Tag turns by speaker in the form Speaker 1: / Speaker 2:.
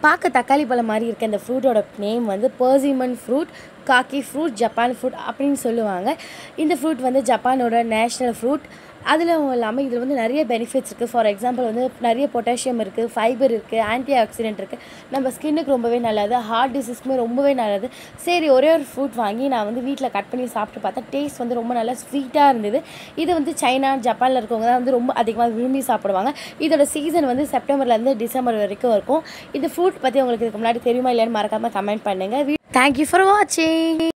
Speaker 1: பார்க்க தக்காளி பழம் மாதிரி இருக்க இந்த ஃப்ரூட்டோட நேம் வந்து persimmon fruit kaki fruit Japan fruit அப்படின்னு சொல்லுவாங்க இந்த ஃப்ரூட் வந்து ஜப்பானோட நேஷ்னல் ஃப்ரூட் அதில் இல்லாமல் இதில் வந்து நிறைய பெனிஃபிட்ஸ் இருக்குது ஃபார் எக்ஸாம்பிள் வந்து நிறைய பொட்டாசியம் இருக்குது ஃபைபர் இருக்குது ஆன்டி ஆக்சிடென்ட் இருக்குது நம்ம ஸ்கின்னுக்கு ரொம்பவே நல்லது ஹார்ட் டிசீஸ்க்குமே ரொம்பவே நல்லது சரி ஒரே ஒரு ஃப்ரூட் வாங்கி நான் வந்து வீட்டில் கட் பண்ணி சாப்பிட்டு பார்த்தா டேஸ்ட் வந்து ரொம்ப நல்லா ஸ்வீட்டாக இருந்தது இது வந்து சைனா ஜப்பானில் இருக்கவங்க தான் வந்து ரொம்ப அதிகமாக விரும்பி சாப்பிடுவாங்க இதோட சீசன் வந்து செப்டம்பர்லேருந்து டிசம்பர் வரைக்கும் இருக்கும் இந்த ஃப்ரூட் பற்றி உங்களுக்கு இதுக்கு முன்னாடி தெரியுமா இல்லையான்னு மறக்காமல் கமெண்ட் பண்ணுங்கள் தேங்க்யூ ஃபார் வாட்சிங்